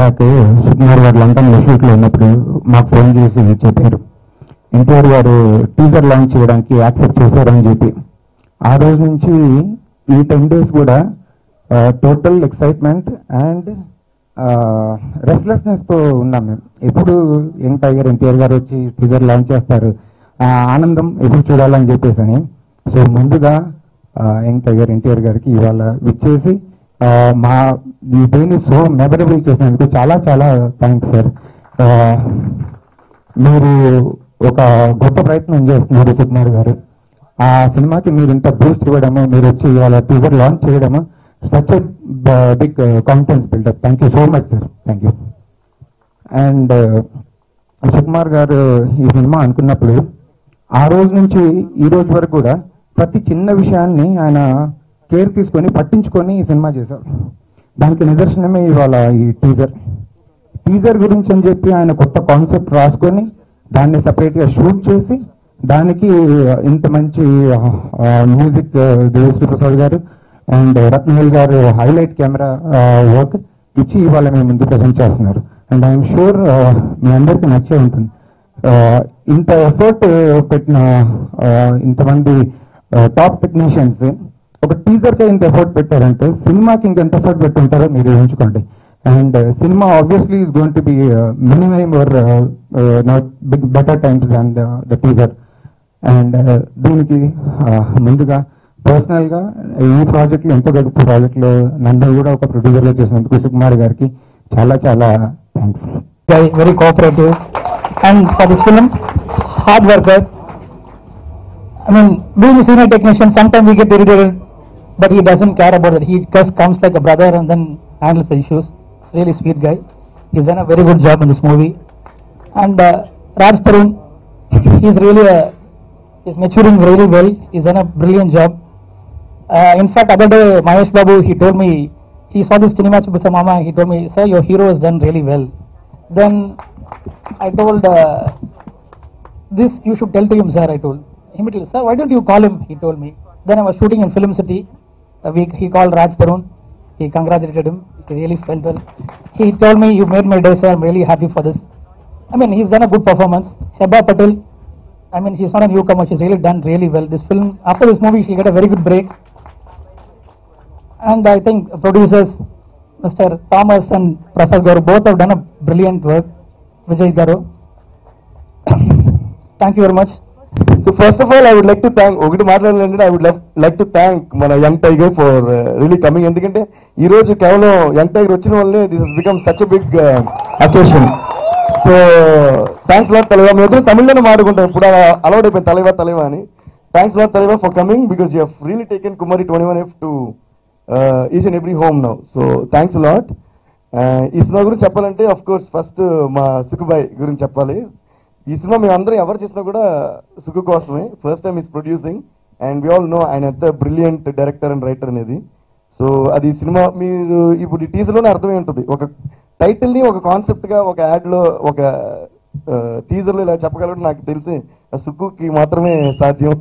Back Sukumar గారు లండన్లో షూట్లో ఉన్నప్పుడు మాకు ఫోన్ చేసి చెప్పారు ఎన్టీఆర్ గారు టీజర్ లాంచ్ చేయడానికి యాక్సెప్ట్ చేశారని చెప్పి ఆ రోజు నుంచి ఈ టెన్ డేస్ కూడా టోటల్ ఎక్సైట్మెంట్ అండ్ రెస్ట్లెస్నెస్తో ఉన్నాం మేము ఎప్పుడు యంగ్ టైగర్ ఎన్టీఆర్ గారు వచ్చి టీజర్ లాంచ్ చేస్తారు ఆ ఆనందం ఎప్పుడు చూడాలని చెప్పేసి అని సో ముందుగా యంగ్ టైగర్ ఎన్టీఆర్ గారికి ఇవాళ విచ్చేసి ఆ, మా ఈ డేని సో మెమరబుల్ చేసినందుకు చాలా చాలా థ్యాంక్స్ సార్ మీరు ఒక గొప్ప ప్రయత్నం చేస్తున్నారు సుకుమార్ గారు ఆ సినిమాకి మీరు ఇంత బూస్ట్ ఇవ్వడము మీరు వచ్చి ఇవాళ టీజర్ లాంచ్ చేయడము such big confidence buildup thank you so much sir thank you and Sukumar గారు ఈ సినిమా అనుకున్నప్పుడు ఆ రోజు నుంచి ఈ రోజు వరకు కూడా ప్రతి చిన్న విషయాన్ని ఆయన కేర్ తీసుకొని పట్టించుకొని ఈ సినిమా చేశారు దానికి నిదర్శనమే ఇవాళ ఈ టీజర్ టీజర్ గురించి అని చెప్పి ఆయన కొత్త కాన్సెప్ట్ రాసుకొని దాన్ని సపరేట్గా షూట్ చేసి దానికి ఇంత మంచి మ్యూజిక్ దేవశ్రీ ప్రసాద్ గారు అండ్ రత్నవేల్ గారు హైలైట్ కెమెరా వర్క్ ఇచ్చి ఇవాళ మేము ముందు ప్రజెంట్ చేస్తున్నారు అండ్ ఐఎమ్ షూర్ మీ అందరికీ నచ్చే ఉంటుంది ఆ, ఇంత ఎఫర్ట్ పెట్టిన ఆ, ఇంతమంది టాప్ టెక్నీషియన్స్ ఒక టీజర్ కే ఇంత ఎఫర్ట్ పెట్టారంటే సినిమాకి ఇంకెంత ఎఫర్ట్ పెట్టుంటారో మీరు ఊహించుకోండి అండ్ సినిమా obviously is going to be minimum or not big better times than the teaser and దీనికి uh, ముందుగా పర్సనల్ గా ఈ ప్రాజెక్ట్ లో ఎంతో గొప్ప ప్రాజెక్ట్ లో నన్ను కూడా ఒక ప్రొడ్యూసర్ గా చేసినందుకు సుకుమార్ గారికి చాలా చాలా thanks guy, very cooperative. And for this film, hard worker. I mean, being a senior technician, sometimes we get irritated, but he doesn't care about it. He just comes like a brother and then handles the issues. He's a really sweet guy. He's done a very good job in this movie. And uh, Raj Tarun, he's really a, he's maturing really well. He's done a brilliant job. Uh, in fact, other day, Mahesh Babu, he told me, he saw this cinema Chupasa Mama, he told me, sir, your hero has done really well. Then I told, uh, this you should tell to him, sir, I told. Immediately, sir, why don't you call him, he told me. Then I was shooting in Film City. A week, he called Raj Tarun. He congratulated him. He really felt well. He told me, you made my day, sir, I'm really happy for this. I mean, he's done a good performance. Heba Patel, I mean, she's not a newcomer. She's really done really well. This film, after this movie, she'll get a very good break. And I think producers, Mr. Thomas and Prasad Garu, both have done a brilliant work. Vijay Garu. Thank you very much. So first of all I would like to thank ఒకటి మాట్లాడాలంటే I would like to thank మన young tiger for really coming ఎందుకంటే ఈ రోజు కేవలం young tiger వచ్చిన వల్లే this is become such big occasion so thanks lot తలవా మేము ఇద్దరు తమిళ్లోనే మాట్లాడుకుంటాం ఇప్పుడు అలవాటు అయిపోయింది తలవా తలవా అని థ్యాంక్స్ లాట్ తలవా for coming because you have really taken Kumari twenty one F to each and every home now so thanks lot ఈ సినిమా గురించి చెప్పాలంటే అఫ్ కోర్స్ ఫస్ట్ మా సుఖబాయ్ గురించి చెప్పాలి ఈ సినిమా మేము అందరం ఎవరు చేసినా కూడా సుఖు కోసమే first time is producing and we all know ఆయన ఎంత బ్రిలియంట్ డైరెక్టర్ అండ్ రైటర్ అనేది సో అది సినిమా మీరు ఇప్పుడు ఈ టీజర్లోనే అర్థమై ఉంటుంది ఒక టైటిల్ని ఒక కాన్సెప్ట్గా ఒక యాడ్లో ఒక టీజర్లో ఇలా చెప్పగలడం నాకు తెలిసి ఆ సుక్కుకి మాత్రమే సాధ్యం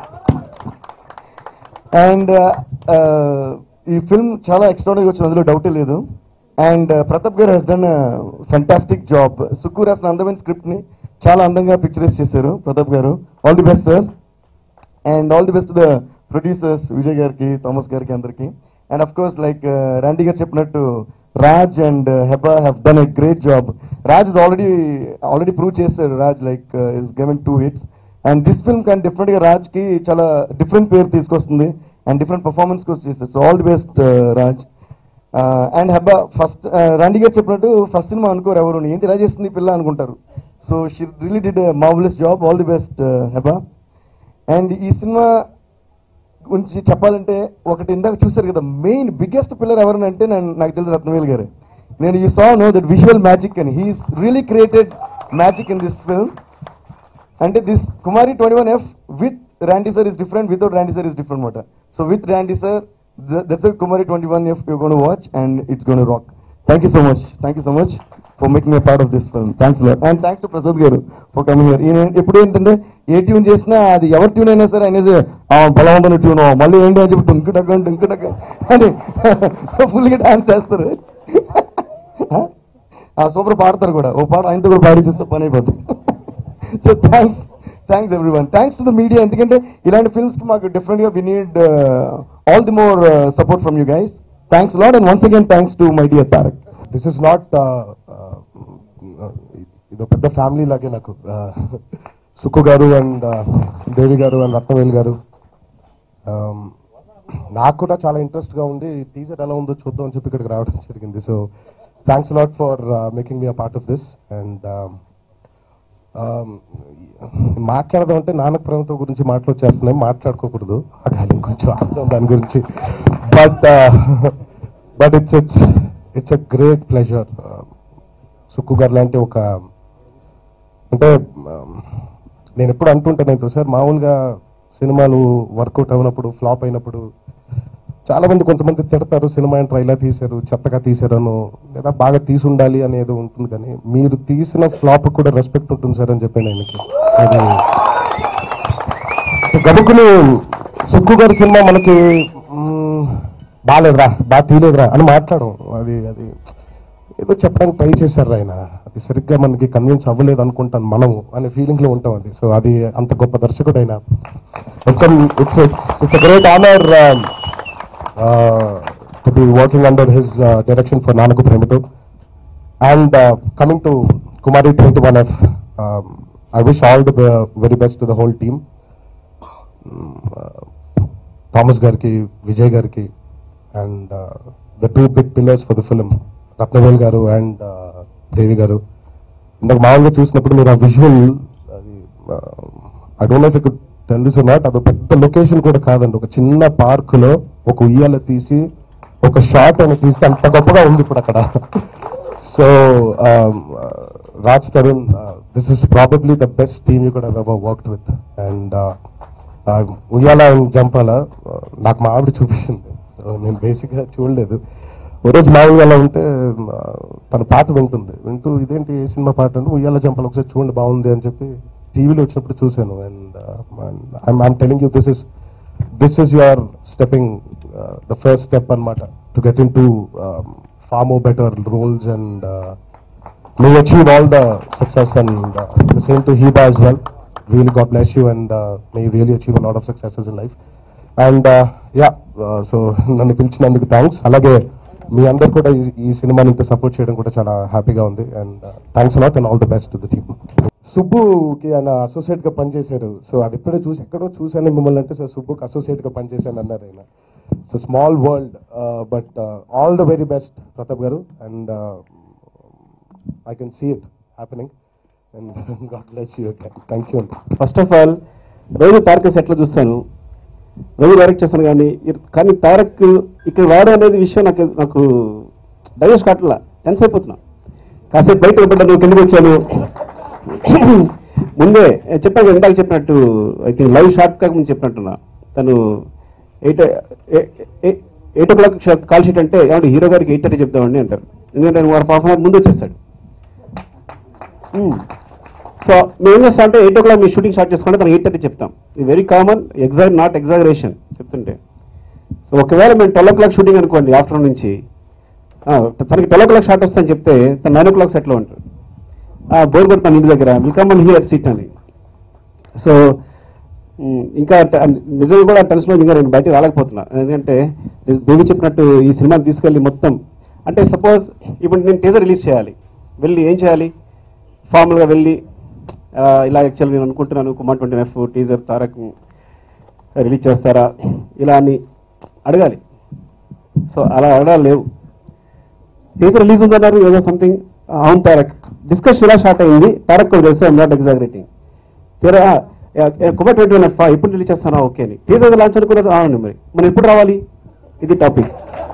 అండ్ ఈ ఫిల్మ్ చాలా ఎక్స్ట్రాడనరీ వచ్చింది అందులో డౌటే లేదు అండ్ ప్రతాప్ గారు he's done fantastic job Sukku రాసిన అందమైన స్క్రిప్ట్ ని చాలా అందంగా పిక్చరైజ్ చేశారు ప్రతాప్ గారు all the best sir and all the best the producers Vijay గారికి థామస్ గారికి అందరికి and of course like Randy గారు చెప్పినట్టు Raj and Hebah have done a great job Raj is already already prove చేశారు Raj like is given two hits and this film కానీ different గా రాజ్ కి చాలా డిఫరెంట్ పేరు తీసుకొస్తుంది అండ్ డిఫరెంట్ పర్ఫార్మెన్స్ కోసం చేస్తారు so all the best Raj and Hebah first Randy గారు చెప్పినట్టు ఫస్ట్ సినిమా అనుకోరు ఎవరు ఏంటి ఇలా చేస్తుంది ఈ పిల్ల అనుకుంటారు so she really did marvelous job all the best Hebah and ఈ సినిమా గురించి చెప్పాలంటే ఒకటి ఇందాక చూసారు కదా మెయిన్ బిగ్గెస్ట్ పిల్లర్ ఎవరని అంటే నేను నాకు తెలుసు రత్నవేల్ గారు నేను you saw no that visual magic అని he's really created magic in this film అంటే this Kumari twenty one F with Randy sir is different without Randy sir is different అనమాట so with Randy sir that's Kumari twenty one F you gonna watch and it's gonna rock thank you so much thank you so much for making a part of this film thanks lot and thanks to Prasad గారు for coming here ఈయన ఎప్పుడు ఏంటంటే ఏ tune చేసినా అది ఎవరి tune అయినా సరే అనేసి బలవంతన ట్యూన్ మళ్ళీ ఏంటి అని చెప్పి టుంకు టక్క టుంకు టక్క అని ఫుల్గా డాన్స్ చేస్తారు ఆ సూపర్ పాడతారు కూడా ఓ పాట ఆయనతో కూడా పాడించేస్తే పని అయిపోతుంది so thanks thanks everyone thanks to the media ఎందుకంటే ఇలాంటి ఫిల్మ్స్ కి మాకు డిఫరెంట్ గా we need all the more support from you guys thanks lot and once again thanks to my dear Tarak this is not ఇది పెద్ద family లాగే నాకు Uh, Sukku గారు అండ్ దేవి గారు అండ్ రత్నవేల్ గారు Um, నాకు కూడా చాలా ఇంట్రెస్ట్ గా ఉండి టీజర్ ఎలా ఉందో చూద్దాం అని చెప్పి ఇక్కడికి రావడం జరిగింది so thanks lot for making me a part of this and మాట్లాడదాం అంటే నానక ప్రేమతో గురించి మాటలు వచ్చేస్తున్నాయి మాట్లాడుకోకూడదు ఆగాలి ఇంకొంచెం ఆడదాం దాని గురించి but but it's it's it's a great pleasure Sukku గారు లాంటి ఒక అంటే um, నేను ఎప్పుడు అంటుంటాను అయితే సార్ మామూలుగా సినిమాలు వర్కౌట్ అయినప్పుడు ఫ్లాప్ అయినప్పుడు చాలా మంది కొంతమంది తిడతారు సినిమా ఏంట్రా ఇలా తీశారు చెత్తగా తీశారను లేదా బాగా తీసి ఉండాలి అనేది ఉంటుంది కానీ మీరు తీసిన ఫ్లాప్ కూడా రెస్పెక్ట్ ఉంటుంది సార్ అని చెప్పాను ఆయనకి అది గబుకుని సుక్కు గారి సినిమా మనకి మ్మ్, బాగాలేదురా బాగా తీయలేదురా అని మాట్లాడడం అది అది ఏదో చెప్పడానికి ట్రై చేశారు ఆయన అది సరిగ్గా మనకి కన్విన్స్ అవ్వలేదు అనుకుంటాను మనము అనే ఫీలింగ్ లో ఉంటాం అది సో అది అంత గొప్ప దర్శకుడు ఆయన it's it's it's great honour to be working under his direction for Nannaku Prematho and coming to Kumari twenty one F I wish all the very best to the whole team Thomas గారికి విజయ్ గారికి and the two big pillars for the film Rathnavel గారు and దేవి గారు ఇందాక మామూలుగా చూసినప్పుడు మీరు ఆ visual అది ఐ డోంట్ నో ఇఫ్ ఇక్ టెల్ దిస్ నాట్ అది పెద్ద లొకేషన్ కూడా కాదండి ఒక చిన్న పార్క్ లో ఒక ఉయ్యాల తీసి ఒక షాట్ అని తీస్తే అంత గొప్పగా ఉంది ఇప్పుడు అక్కడ so Raj Tarun this is probably the best team you కూడా ever worked with and Uyyala Jampala నాకు మా ఆవిడ చూపించింది సో నేను బేసిక్గా చూడలేదు ఓ రోజు మామూలుగా అలా ఉంటే ఆ, తన పాట వింటుంది వింటూ ఇదేంటి ఏ సినిమా పాట అంటే ఉయ్యాల జంపాల ఒకసారి చూడండి బాగుంది అని చెప్పి టీవీలో వచ్చినప్పుడు చూశాను and I'm telling you this is this is your stepping the first step అనమాట to get in to far more better roles and may you achieve all the success and uh, the same to Heba as well. Really, God bless you and uh, may you really achieve a lot of successes in life. And yeah so నన్ను పిలిచినందుకు thanks అలాగే మీ అందరు కూడా ఈ- ఈ సినిమాని ఇంత support చేయడం కూడా చాలా హ్యాపీగా ఉంది and thanks a lot and all the best the team సుబ్బుకి ఆయన అసోసియేట్ గా పనిచేశారు సో అది ఇప్పుడే చూసి ఎక్కడో చూశాను మిమ్మల్ని అంటే సార్ సుబ్బుకి అసోసియేట్ గా పనిచేశాను అన్నారు ఆయన so small world but all the very best Pratap గారు and I can see it happening and god bless you thank you first of all రోజు తారక్ సెట్లో చూస్తాను రోజు డైరెక్ట్ చేస్తాను కానీ ఇర్- కానీ తారక్ ఇక్కడ వాడు అనేది విషయం నాకు నాకు డైజెస్ట్ కావట్లా టెన్స్ అయిపోతున్నా కాసేపు బయట పడ్డాను కిందకి వచ్చాను ముందే చెప్పాను ఇందాక చెప్పినట్టు ఐ థింక్ లైవ్ షార్ట్ కాక ముందు చెప్పినట్టున్నా తను eight eight o'clock call sheet అంటే ఏమంటే హీరో గారికి ఎయిట్ థర్టీ చెప్తామండి అంటారు ఎందుకంటే వాడు హాఫ్ అన్ అవర్ ముందు వచ్చేస్తాడు సో మేము ఏం చేస్తాం అంటే ఎయిట్ ఓ క్లాక్ మీ షూటింగ్ స్టార్ట్ చేసుకుంటే తనకి ఎయిట్ థర్టీ చెప్తాం ఇది very common exact not exaggeration చెప్తుంటే సో ఒకవేళ మేము ట్వెల్వ్ ఓ క్లాక్ షూటింగ్ అనుకోండి ఆఫ్టర్నూన్ నుంచి ఆ, తనకి ట్వెల్వ్ ఓ క్లాక్ స్టార్ట్ వస్తుందని చెప్తే తను నైన్ ఓ క్లాక్ సెట్లో ఉంటాడు బోర్ కొడతాను ఇంటి దగ్గర విల్కమ్ అండ్ హియర్ సీట్ అని సో ఉమ్, ఇంకా ట- నిజంగా కూడా టెన్షన్లో ఇంకా నేను బయటకు రాలేకపోతున్నా ఎందుకంటే దేవి చెప్పినట్టు ఈ సినిమాని తీసుకెళ్ళి మొత్తం అంటే సపోజ్ ఇప్పుడు నేను టీజర్ రిలీజ్ చేయాలి వెళ్ళి ఏం చేయాలి ఫార్మల్గా వెళ్ళి ఆ, ఇలా యాక్చువల్ నేను అనుకుంటున్నాను Kumar twenty F teaser Tarak release చేస్తారా ఇలా అని అడగాలి సో అలా అడగాలి లేవు టీజర్ రిలీజ్ ఉందన్నారు ఏదో సంథింగ్ అవును తారక్ డిస్కషన్ ఇలా స్టార్ట్ అయింది తారక్ కూడా తెలుసు ఐమ్ నాట్ ఎగ్జాగరేటింగ్ తీరా కుమార్ ట్వంటీ వన్ ఎఫ్ ఎప్పుడు రిలీజ్ చేస్తానా ఓకే అని టీజర్ లాంచ్ అనుకున్నారు అవునండి మరి మనం ఎప్పుడు రావాలి ఇది టాపిక్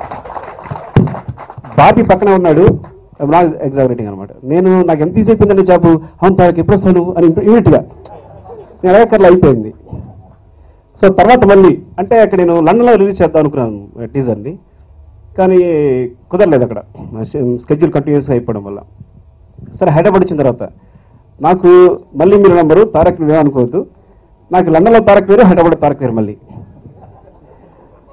బాబీ పక్కనే ఉన్నాడు నా ఎగ్జాగరేటింగ్ అనమాట నేను నాకు ఎంత ఈజీ అయిపోయిందండి జాబ్ అవును తారక్ ఎప్పుడు వస్తాను అని ఇమీడియట్ గా నేను అడగక్కర్లా అయిపోయింది సో తర్వాత మళ్ళీ అంటే అక్కడ నేను లండన్లో రిలీజ్ చేద్దాం అనుకున్నాను టీజర్ని కానీ కుదరలేదు అక్కడ స్కెడ్యూల్ కంటిన్యూస్గా అయిపోవడం వల్ల సరే హైదరాబాద్ వచ్చిన తర్వాత నాకు మళ్ళీ మీరు నంబరు తారక్ నువ్వే అనుకోవద్దు నాకు లండన్లో తారక్ వేరు హైదరాబాద్ తారక్ వేరు మళ్ళీ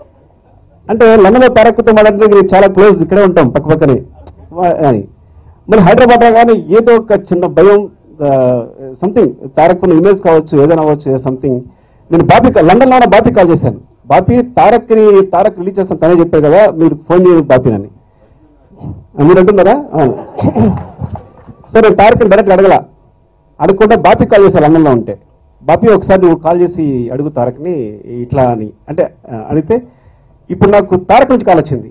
అంటే లండన్లో తారక్తో మాట్లాడితే నేను చాలా క్లోజ్ ఇక్కడే ఉంటాం పక్క పక్కనే వా- అని మరి హైదరాబాద్ రాగానే ఏదో ఒక చిన్న భయం సంథింగ్ తారక్ ఉన్న ఇమేజ్ కావచ్చు ఏదైనా అవ్వచ్చు సంథింగ్ నేను బాపీ లండన్లో ఉన్న బాపీ కాల్ చేశాను బాపీ తారక్ని తారక్ రిలీజ్ చేస్తాను తనే చెప్పారు కదా మీరు ఫోన్ చేయండి బాపీనని మీరు అంటున్నారా ఆ. సరే నేను తారక్ని డైరెక్ట్ అడగల అడగకుండా బాపీ కాల్ చేశాను లండన్లో ఉంటే బాపీ ఒకసారి నువ్వు కాల్ చేసి అడుగు తారక్ని ఇట్లా అని అంటే ఆ, అడిగితే ఇప్పుడు నాకు తారక్ నుంచి కాల్ వచ్చింది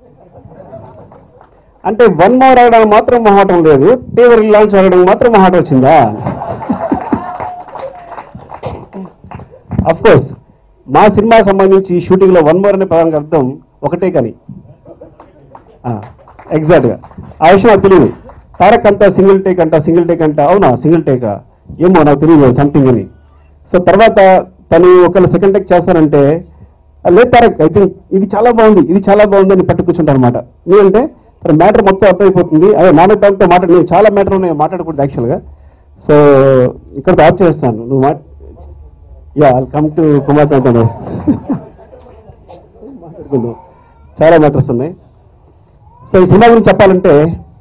అంటే వన్ మోర్ అడగడానికి మాత్రం మొహాటం లేదు టీజర్ లాంచ్ అడగడానికి మాత్రం మొహాటం వచ్చిందా అఫ్ కోర్స్ మా సినిమా సంబంధించి షూటింగ్ లో వన్ మోర్ అనే పదానికి అర్థం ఒకటే కానీ ఎగ్జాక్ట్ గా ఆ విషయం నాకు తెలియదు తారక్ అంతా సింగిల్ టేక్ అంట సింగిల్ టేక్ అంట అవునా సింగిల్ టేకా ఏమో నాకు తెలియదు సంథింగ్ అని సో తర్వాత తను ఒకవేళ సెకండ్ టేక్ చేస్తానంటే "ఆ, లేదు తారక్ ఐ థింక్ ఇది చాలా బాగుంది ఇది చాలా బాగుంది అని పట్టు కూర్చుంటాను అనమాట ఎందుకంటే తన మ్యాటర్ మొత్తం అర్థమైపోతుంది అదే నాన్న తో మాట్లాడి నేను చాలా మ్యాటర్ ఉన్నాయి మాట్లాడకూడదు యాక్చువల్గా సో ఇక్కడతో ఆఫ్ చేస్తాను నువ్వు మా yeah I come to Kumar కాంతను మాట్లాడుకుందాం చాలా మ్యాటర్స్ ఉన్నాయి సో ఈ సినిమా గురించి చెప్పాలంటే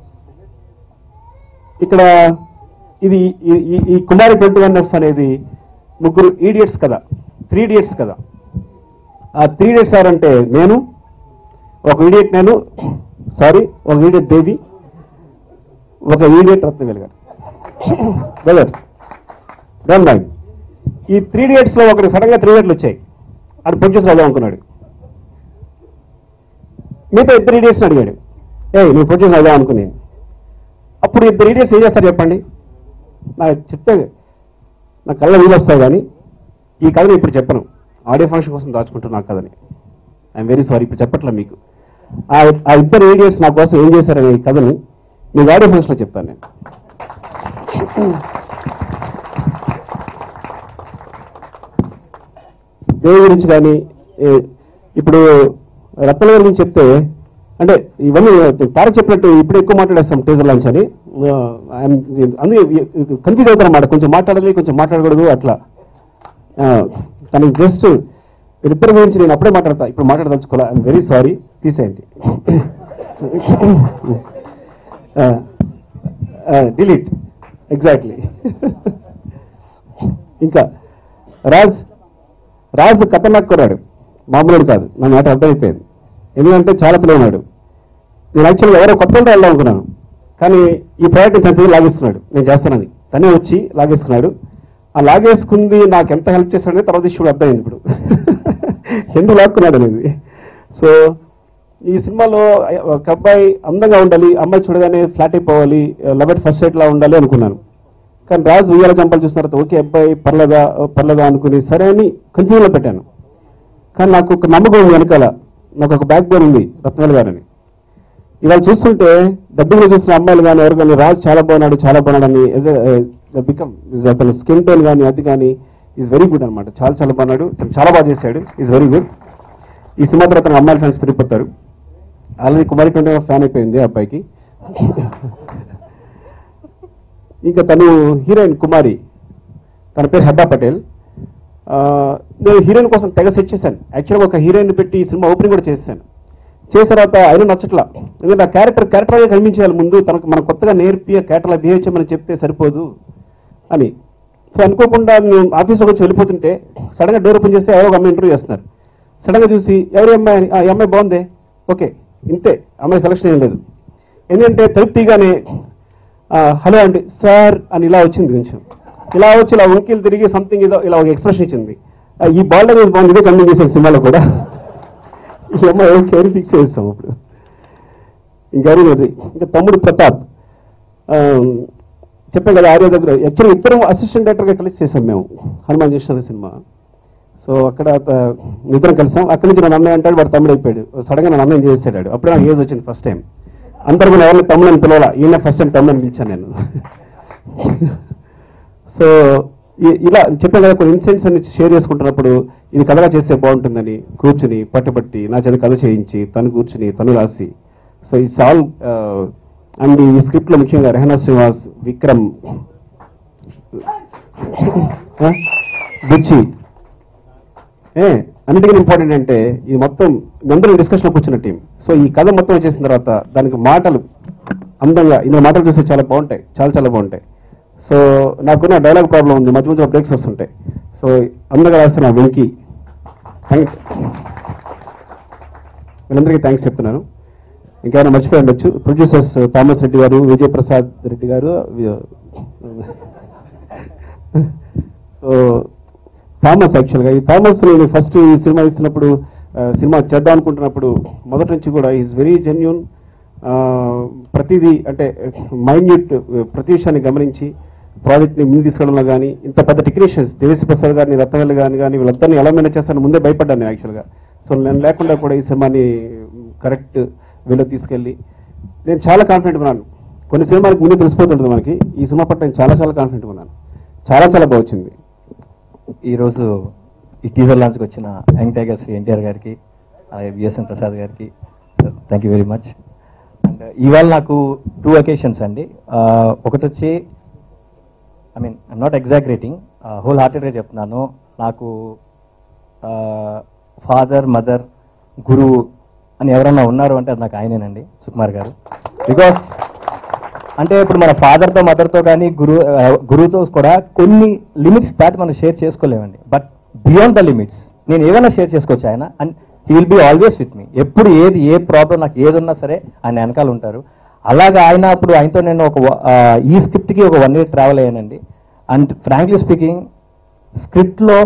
ఇక్కడ ఇది ఈ- ఈ- ఈ కుమారి ట్వంటీ వన్ ఎఫ్ అనేది ముగ్గురు ఈడియట్స్ కదా త్రీ ఇడియట్స్ కదా ఆ త్రీ ఇడియట్స్ ఎవరంటే నేను ఒక ఈడియట్ నేను సారీ ఒక ఈడియట్ దేవి ఒక idiot Ratnavel garu brother don't mind ఈ త్రీ ఇడియట్స్ లో ఒకటి సడన్ గా త్రీ ఇడియట్లు వచ్చాయి అది ప్రొడ్యూసర్ అవుదాం అనుకున్నాడు మిగతా ఇద్దరు ఇడియట్స్ అడిగాడు ఏ నేను ప్రొడ్యూసర్ అవుదాం అనుకున్నాను అప్పుడు ఇద్దరు ఇడియట్స్ ఏం చేస్తారు చెప్పండి నాకు చెప్తే నా కళ్ళ వీలు వస్తాయి కానీ ఈ కథని ఇప్పుడు చెప్పను ఆడియో ఫంక్షన్ కోసం దాచుకుంటున్నా ఆ కథని ఐఎమ్ వెరీ సారీ ఇప్పుడు చెప్పట్లే మీకు ఆ ఆ ఇద్దరు ఏడియట్స్ నా కోసం ఏం చేశారనే ఈ కథని మీకు ఆడియో ఫంక్షన్లో చెప్తాను నేను దేవి గురించి కానీ ఏ- ఇప్పుడు రత్న గారి గురించి చెప్తే అంటే ఇవన్నీ తారక్ చెప్పినట్టు ఇప్పుడు ఎక్కువ మాట్లాడేస్తాం టీజర్ లాంచ్ అని ఆ, I'm- అందుకే కన్ఫ్యూజ్ అవుతారు అన్నమాట కొంచెం మాట్లాడాలి కొంచెం మాట్లాడకూడదు అట్లా ఆ, తనకి జస్ట్ వీరిద్దరి గురించి నేను అప్పుడే మాట్లాడతా ఇప్పుడు మాట్లాడదలుచుకోలే ఐఎమ్ వెరీ సారీ తీసేయండి డిలీట్ ఎగ్జాక్ట్లీ ఇంకా రాజ్ రాజు ఖతర్నాక్ కొరాడు మామూలుడు కాదు నా మాట అర్థమైపోయింది ఎందుకంటే చాలా తెలియనాడు నేను యాక్చువల్గా ఎవరో కొత్త వాళ్ళతో వెళ్దాం అనుకున్నాను కానీ ఈ ప్రాజెక్ట్ చంచది లాగేసుకున్నాడు నేను చేస్తానని తనే వచ్చి లాగేసుకున్నాడు ఆ లాగేసుకుంది నాకు ఎంత హెల్ప్ చేశాడనే తర్వాత ఇష్యూ అర్థమైంది ఇప్పుడు ఎందుకు లాక్కున్నాడు అనేది సో ఈ సినిమాలో ఒక అబ్బాయి అందంగా ఉండాలి అమ్మాయి చూడగానే ఫ్లాట్ అయిపోవాలి లవ్ ఎట్ ఫస్ట్ సైట్ లా ఉండాలి అనుకున్నాను కానీ రాజు ఉయ్యాల చంపాలు చూసిన తర్వాత ఓకే అబ్బాయి పర్లేదా పర్లేదా అనుకుని సరే అని కన్ఫ్యూజన్ లో పెట్టాను కానీ నాకు ఒక నమ్మకం ఉంది వెనకాల నాకు ఒక బ్యాక్ బోన్ ఉంది రత్నాల్ గారని ఇవాళ చూస్తుంటే డబ్బులు చూసిన అమ్మాయిలు కానీ ఎవరు కానీ రాజు చాలా బాగున్నాడు చాలా బాగున్నాడు అని బికమ్ అతని స్కిన్ టోన్ కానీ అది కానీ ఈజ్ వెరీ గుడ్ అనమాట చాలా చాలా బాగున్నాడు తను చాలా బాగా చేశాడు ఈజ్ వెరీ గుడ్ ఈ సినిమా తర్వాత తన అమ్మాయిల ఫ్యాన్స్ పెరిగిపోతారు ఆల్రెడీ కుమారి ట్వంటీ ఫ్యాన్ అయిపోయింది ఆ అబ్బాయికి ఇంకా తను హీరోయిన్ కుమారి తన పేరు హెబ్బా పటేల్ ఆ, నేను హీరోయిన్ కోసం తెగ సెట్ చేశాను యాక్చువల్గా ఒక హీరోయిన్ పెట్టి ఈ సినిమా ఓపెనింగ్ కూడా చేశాను చేసిన తర్వాత ఆయన నచ్చట్లా ఎందుకంటే ఆ క్యారెక్టర్ క్యారెక్టర్గా కనిపించేయాలి ముందు తనకు మనం కొత్తగా నేర్పి ఆ క్యారెక్టర్లా బిహేవ్ చేయమని చెప్తే సరిపోదు అని సో అనుకోకుండా నేను ఆఫీస్లోకి వచ్చి వెళ్ళిపోతుంటే సడన్గా డోర్ ఓపెన్ చేస్తే ఎవరో ఒక అమ్మాయి ఇంటర్వ్యూ చేస్తున్నారు సడన్గా చూసి ఎవరి అమ్మాయి అని, "ఆ, ఈ అమ్మాయి బాగుందే ఓకే ఇంతే అమ్మాయి సెలక్షన్ ఏం లేదు ఎందుకంటే తలుపు తీగానే "ఆ, హలో అండి సార్ అని ఇలా వచ్చింది కొంచెం ఇలా వచ్చి ఇలా వంకీలు తిరిగి సంథింగ్ ఏదో ఇలా ఒక ఎక్స్ప్రెషన్ ఇచ్చింది "ఆ, ఈ బాల్ అనేది బాగుంది ఇదే కంటిన్యూ చేశాను సినిమాలో కూడా ఈ అమ్మాయి కేర్ ఫిక్స్ చేస్తాం ఇప్పుడు ఇంకెవరు లేదు ఇంకా తమ్ముడు ప్రతాప్ ఆ, చెప్పాం కదా ఆర్య దగ్గర యాక్చువల్గా ఇద్దరం అసిస్టెంట్ డైరెక్టర్గా కలిసి చేసాం మేము హనుమాన్ చేసిన సినిమా సో అక్కడ త- ఇద్దరం కలిసాం అక్కడి నుంచి నన్ను అన్నయ్య అంటాడు వాడు తమ్ముడు అయిపోయాడు సడన్గా నన్ను అన్నయ్య చేసాడు అప్పుడే నాకు ఏజ్ వచ్చింది ఫస్ట్ టైం అందరు కూడా ఎవరిని తమ్ముడు అని పిలవాలా ఈయన ఫస్ట్ టైం తమ్ముడు అని పిలిచాను నేను సో ఈ- ఇలా చెప్పాను కదా కొన్ని ఇన్సిడెంట్స్ అన్ని షేర్ చేసుకుంటున్నప్పుడు ఇది కథగా చేస్తే బాగుంటుందని కూర్చుని పట్టుబట్టి నా చేత కథ చేయించి తను కూర్చుని తను రాసి సో ఇట్స్ ఆల్ అండ్ ఈ స్క్రిప్ట్ లో ముఖ్యంగా రెహనా శ్రీనివాస్ విక్రమ్ ఆ, బుచ్చి ఏ అన్నిటికీ ఇంపార్టెంట్ అంటే ఇది మొత్తం అందరూ డిస్కషన్ కూర్చున్న టీం సో ఈ కథ మొత్తం వచ్చేసిన తర్వాత దానికి మాటలు అందంగా ఇందులో మాటలు చూస్తే చాలా బాగుంటాయి చాలా చాలా బాగుంటాయి సో నాకున్న డైలాగ్ ప్రాబ్లం ఉంది మధ్య మధ్యలో బ్రేక్స్ వస్తుంటాయి సో అందంగా రాసిన వెంకి థ్యాంక్ వీళ్ళందరికీ థ్యాంక్స్ చెప్తున్నాను ఇంకేమైనా మర్చిపోయి ఉండొచ్చు ప్రొడ్యూసర్స్ థామస్ రెడ్డి గారు విజయ్ ప్రసాద్ రెడ్డి గారు సో థామస్ యాక్చువల్గా ఈ థామస్ నేను ఫస్ట్ ఈ సినిమా ఇస్తున్నప్పుడు ఆ, సినిమా చేద్దాం అనుకుంటున్నప్పుడు మొదటి నుంచి కూడా ఈజ్ వెరీ జెన్యున్ ప్రతిదీ అంటే మైన్యూట్ ప్రతి విషయాన్ని గమనించి ప్రాజెక్ట్ని ముందు తీసుకెళ్ళడంలో కానీ ఇంత పెద్ద టెక్నీషియన్స్ దేవేశ్ ప్రసాద్ గారిని రత్నవల్లి గారిని కానీ వీళ్ళందరినీ ఎలా మేనేజ్ చేస్తాను ముందే భయపడ్డాను నేను యాక్చువల్గా సో నేను లేకుండా కూడా ఈ సినిమాని కరెక్ట్ వేలో తీసుకెళ్ళి నేను చాలా కాన్ఫిడెంట్ ఉన్నాను కొన్ని సినిమాలకు ముందే తెలిసిపోతుంటుంది మనకి ఈ సినిమా పట్ల నేను చాలా చాలా కాన్ఫిడెంట్ ఉన్నాను చాలా చాలా బాగా వచ్చింది ఈరోజు ఈ టీజర్ లాంచ్కి వచ్చిన యంగ్ టైగర్ శ్రీ ఎన్టీఆర్ గారికి అలాగే విఎస్ఎన్ ప్రసాద్ గారికి sir thank you very much and ఇవాళ నాకు టూ అకేషన్స్ అండి ఆ, ఒకటి వచ్చి I mean I'm not exaggerating whole హార్టెడ్గా చెప్తున్నాను నాకు ఫాదర్ మదర్ గురువు అని ఎవరన్నా ఉన్నారు అంటే అది నాకు ఆయనేనండి సుకుమార్ గారు బికాస్ అంటే ఇప్పుడు మన ఫాదర్తో మదర్తో కానీ గురు ఆ, గురువుతో కూడా కొన్ని లిమిట్స్ దాటి మనం షేర్ చేసుకోలేమండి బట్ బియాండ్ ద లిమిట్స్ నేను ఏమైనా షేర్ చేసుకోవచ్చు ఆయన and he will be always with me ఎప్పుడు ఏది ఏ ప్రాబ్లం నాకు ఏది ఉన్నా సరే ఆయన వెనకాల ఉంటారు అలాగా ఆయన అప్పుడు ఆయనతో నేను ఒక వ- ఆ, ఈ స్క్రిప్ట్కి ఒక వన్ ఇయర్ ట్రావెల్ అయ్యానండి అండ్ ఫ్రాంక్లీ స్పీకింగ్ స్క్రిప్ట్లో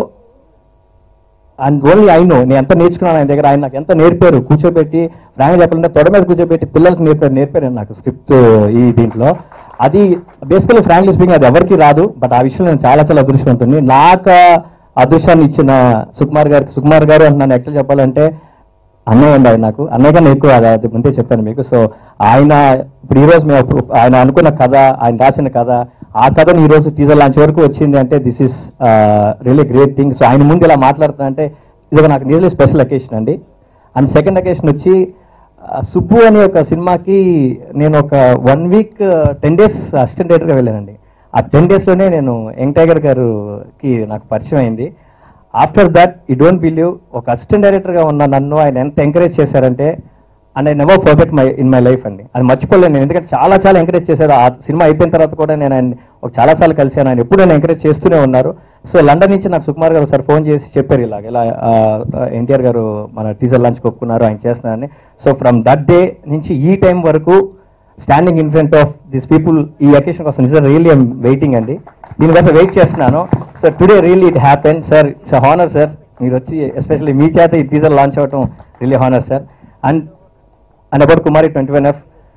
అండ్ ఓన్లీ ఐ నో నేను ఎంత నేర్చుకున్నాను ఆయన దగ్గర ఆయన నాకు ఎంత నేర్పారు కూర్చోబెట్టి ఫ్రాంక్ చెప్పాలంటే తొడ మీద కూర్చోబెట్టి పిల్లలకి నేర్పారు నేర్పారు నాకు స్క్రిప్ట్ ఈ దీంట్లో అది బేసికలీ ఫ్రాంక్లీ స్పీకింగ్ అది ఎవరికి రాదు బట్ ఆ విషయంలో నేను చాలా చాలా అదృష్టవంతుంది నాకు ఆ అదృష్టాన్ని ఇచ్చిన సుకుమార్ గారికి సుకుమార్ గారు అంటున్నాను యాక్చువల్ చెప్పాలంటే అన్నయ్య అండి ఆయన నాకు అన్నయ్య కన్నా ఎక్కువ అది అది ముందే చెప్పాను మీకు సో ఆయన ఇప్పుడు ఈ రోజు మేము అప్పుడు ఆయన అనుకున్న కథ ఆయన రాసిన కథ ఆ కథను ఈ రోజు టీజర్ లాంచ్ వరకు వచ్చింది అంటే this is really great thing so ఆయన ముందు ఇలా మాట్లాడుతున్నా అంటే ఇది ఒక నాకు రియల్లీ స్పెషల్ అకేషన్ అండి అండ్ సెకండ్ అకేషన్ వచ్చి ఆ, సుబ్బు అనే ఒక సినిమాకి నేను ఒక one week ten days assistant డైరెక్టర్గా వెళ్ళానండి ఆ టెన్ డేస్లోనే నేను యంగ్ టైగర్ గారుకి నాకు పరిచయం అయింది ఆఫ్టర్ దట్ ఈ డోంట్ బిలీవ్ ఒక అసిస్టెంట్ డైరెక్టర్గా ఉన్న నన్ను ఆయన ఎంత ఎంకరేజ్ చేశారంటే and I never forget my in my life అండి అది మర్చిపోలేను నేను ఎందుకంటే చాలా చాలా ఎంకరేజ్ చేశారు ఆ సినిమా అయిపోయిన తర్వాత కూడా నేను ఆయన ఒక చాలాసార్లు కలిశాను ఆయన ఎప్పుడు నేను ఎంకరేజ్ చేస్తూనే ఉన్నారు సో లండన్ నుంచి నాకు సుకుమార్ గారు సార్ ఫోన్ చేసి చెప్పారు ఇలాగ ఇలా ఎన్టీఆర్ గారు మన టీజర్ లాంచ్ ఒప్పుకున్నారు ఆయన చేస్తున్నారని సో ఫ్రమ్ దట్ డే నుంచి ఈ టైం వరకు standing in front of this people ఈ అకేషన్ కోసం నిజం రియల్లీ ఐమ్ వెయిటింగ్ అండి దీనికోసం వెయిట్ చేస్తున్నాను so today really it happen sir it's honour sir మీరు వచ్చి ఎస్పెషల్లీ మీ చేత ఈ టీజర్ లాంచ్ అవ్వటం really honour sir and and about Kumari twenty one F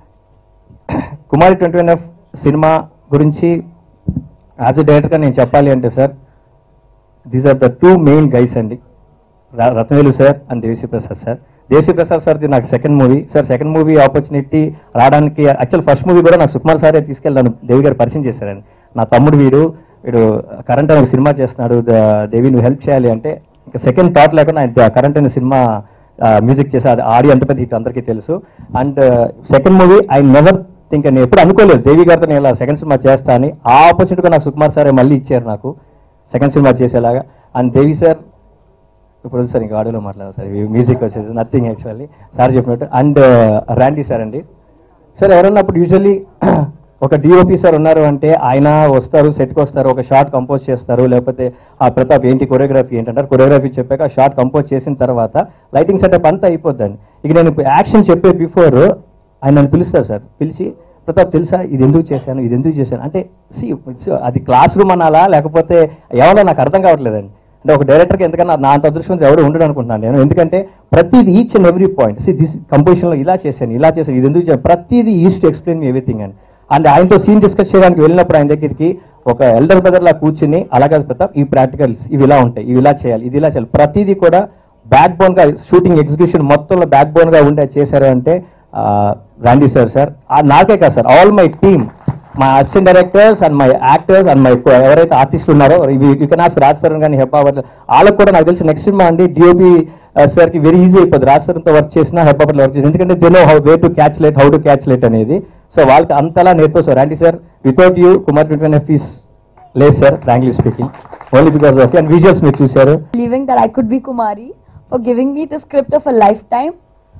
Kumari twenty one F సినిమా గురించి యాజ్ ఎ డైరెక్టర్గా నేను చెప్పాలి అంటే sir these are the two main guys అండి ర- Rathnavelu sir and Devi Sri Prasad sir Devi Sri Prasad సార్ది నాకు second movie sir second movie opportunity రావడానికి యాక్చువల్ ఫస్ట్ మూవీ కూడా నాకు సుకుమార్ సారే తీసుకెళ్ళి నన్ను దేవి గారు పరిచయం చేశారండి నా తమ్ముడు వీడు వీడు కరెంట్ అనే ఒక సినిమా చేస్తున్నాడు ద- దేవి నువ్వు హెల్ప్ చేయాలి అంటే ఇంకా సెకండ్ థాట్ లేకుండా ఆయన కరెంట్ అనే సినిమా మ్యూజిక్ చేసి అది ఆడి అంత పెద్ద హిట్ అందరికీ తెలుసు and second movie I never think నేను ఎప్పుడు అనుకోలేదు దేవి గారితో నేను ఇలా సెకండ్ సినిమా చేస్తా అని ఆ ఆపర్చునిటీ నాకు సుకుమార్ సారే మళ్ళీ ఇచ్చారు నాకు సెకండ్ సినిమా చేసేలాగా అండ్ దేవి సార్ ఇప్పుడు సార్ ఇంకా ఆడియోలో మాట్లాడారు సార్ మ్యూజిక్ వచ్చేది నథింగ్ యాక్చువల్లీ సార్ చెప్పినట్టు అండ్ ర్యాండీ సార్ అండి సార్ ఎవరన్నా అప్పుడు యూజువల్లీ ఒక డిఓపి సార్ ఉన్నారు అంటే ఆయన వస్తారు సెట్కి వస్తారు ఒక షార్ట్ కంపోజ్ చేస్తారు లేకపోతే ఆ ప్రతాప్ ఏంటి కొరియోగ్రఫీ ఏంటంటారు కొరియోగ్రఫీ చెప్పాక ఆ షార్ట్ కంపోజ్ చేసిన తర్వాత లైటింగ్ సెటప్ అంతా అయిపోద్దండి ఇక నేను యాక్షన్ చెప్పే బిఫోర్ ఆయన నన్ను పిలుస్తారు సార్ పిలిచి ప్రతాప్ తెలుసా ఇది ఎందుకు చేశాను ఇది ఎందుకు చేశాను అంటే సి అది క్లాస్ రూమ్ అనాలా లేకపోతే ఎవరో నాకు అర్థం కావట్లేదండి అంటే ఒక డైరెక్టర్కి ఎందుకన్నా నా అంత అదృష్టం ఎవరు ఉండడు అనుకుంటున్నాను నేను ఎందుకంటే ప్రతిది each and every point see this కంపోజిషన్లో ఇలా చేశాను ఇలా చేశాను ఇది ఎందుకు చేశాను ప్రతిదీ is to explain me everything అండి అండ్ ఆయనతో సీన్ డిస్కస్ చేయడానికి వెళ్ళినప్పుడు ఆయన దగ్గరికి ఒక ఎల్డర్ బ్రదర్ లా కూర్చుని అలాగే ప్రతాప్ ఈ ప్రాక్టికల్స్ ఇవి ఇలా ఉంటాయి ఇవి ఇలా చేయాలి ఇది ఇలా చేయాలి ప్రతిదీ కూడా బ్యాక్ బోన్ గా షూటింగ్ ఎగ్జిక్యూషన్ మొత్తంలో బ్యాక్ బోన్ గా ఉండే చేశారు అంటే రాండీ సార్ సార్ నాకే కాదు sir all my team my assistant directors and my actors and my ఎవరైతే ఆర్టిస్టులు ఉన్నారో వికనాస్ రాజ్ సార్ కానీ హెబ్బా వాళ్ళకి కూడా నాకు తెలిసి నెక్స్ట్ సినిమా అండి డిఓపి సార్ కి వెరీ ఈజీ అయిపోతుంది రాజ్ సార్తో వర్క్ చేసినా హెబ్బా వర్క్ చేసి ఎందుకంటే they know how way to catch light how to catch light అనేది సో వాళ్ళకి అంతలా నేర్పేస్తారు Randy sir without you Kumar twenty F is లేదు sir frankly speaking only because of and visuals మీరు చూశారు believing that I could be Kumari, for giving me the script of a lifetime.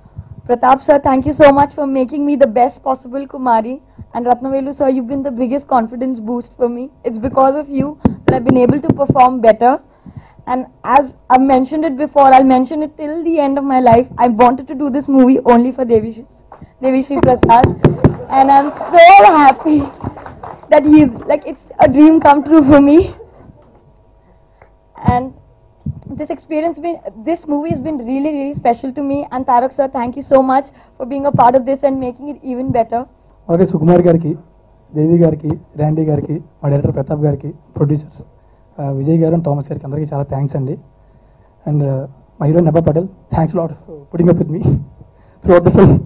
Pratap sir, thank you so much for making me the best possible Kumari. And Ratnavelu sir, you've been the biggest confidence boost for me. It's because of you that I've been able to perform better. And as I've mentioned it before, I'll mention it till the end of my life. I wanted to do this movie only for Devi Shri, Devi Shri Prasad. And I'm so happy that he's like, it's a dream come true for me. And this experience been this movie has been really really special to me and Tarak sir thank you so much for being a part of this and making it even better అలాగే సుకుమార్ గారికి దేవి గారికి Randy గారికి మా director Pratap గారికి producers Vijay గారు and Thomas గారికి అందరికీ చాలా థ్యాంక్స్ అండి అండ్ మా hero Hebah Patel thanks lot putting up with me throughout the film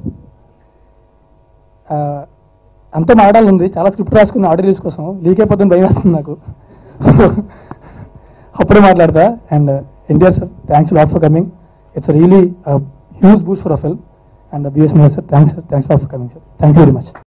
అంతా మాట్లాడాలి ఉంది చాలా స్క్రిప్ట్ రాసుకున్న ఆడియో రిలీజ్ కోసం లీక్ అయిపోతుంది భయం వేస్తుంది నాకు సో అప్పుడే మాట్లాడతా and NTR sir thanks lot for coming it's really huge boost for a film and BS sir thanks sir thanks lot for coming sir thank you very much